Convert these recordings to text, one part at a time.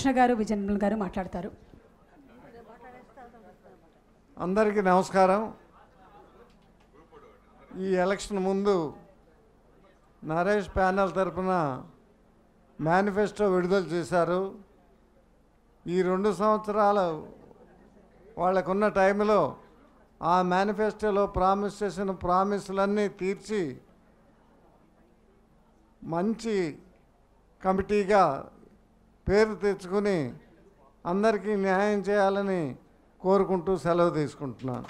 కృష్ణ గారు విజయన్మల్ గారు మాట్లాడతారు అందరికీ నమస్కారం ఈ ఎలక్షన్ ముందు నరేష్ ప్యానల్ తరపున మేనిఫెస్టో విడుదల చేశారు ఈ రెండు సంవత్సరాలు వాళ్ళకున్న టైంలో ఆ మేనిఫెస్టోలో ప్రామిస్ చేసిన ప్రామిసులన్నీ తీర్చి మంచి కమిటీగా పేరు తెచ్చుకుని అందరికీ న్యాయం చేయాలని కోరుకుంటూ సెలవు తీసుకుంటున్నాను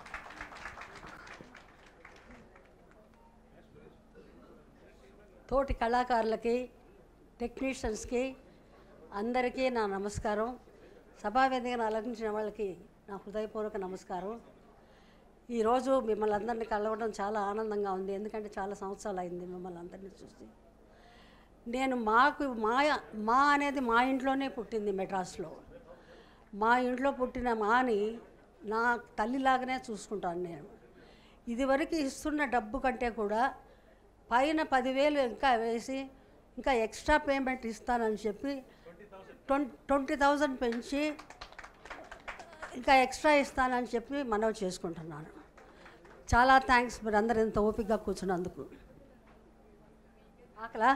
తోటి కళాకారులకి టెక్నీషియన్స్కి అందరికీ నా నమస్కారం సభావేదికను అలంకరించిన వాళ్ళకి నా హృదయపూర్వక నమస్కారం ఈరోజు మిమ్మల్ని అందరినీ కలవడం చాలా ఆనందంగా ఉంది ఎందుకంటే చాలా సంవత్సరాలు అయింది మిమ్మల్ని అందరినీ చూసి నేను మాకు మా మా అనేది మా ఇంట్లోనే పుట్టింది మెడ్రాస్లో మా ఇంట్లో పుట్టిన మాని నా తల్లిలాగానే చూసుకుంటాను నేను ఇదివరకు ఇస్తున్న డబ్బు కంటే కూడా పైన పదివేలు ఇంకా వేసి ఇంకా ఎక్స్ట్రా పేమెంట్ ఇస్తానని చెప్పి ట్వంటీ ట్వంటీ థౌజండ్ పెంచి ఇంకా ఎక్స్ట్రా ఇస్తానని చెప్పి మనవి చేసుకుంటున్నాను చాలా థ్యాంక్స్ మీరు అందరు ఇంత ఓపికగా కూర్చున్నందుకు ఆకలా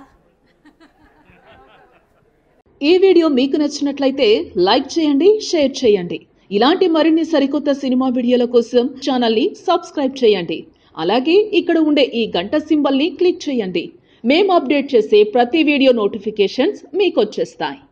ఈ వీడియో మీకు నచ్చినట్లయితే లైక్ చేయండి షేర్ చేయండి ఇలాంటి మరిన్ని సరికొత్త సినిమా వీడియోల కోసం ఛానల్ని సబ్స్క్రైబ్ చేయండి అలాగే ఇక్కడ ఉండే ఈ గంట సింబల్ని క్లిక్ చేయండి మేము అప్డేట్ చేసే ప్రతి వీడియో నోటిఫికేషన్స్ మీకు వచ్చేస్తాయి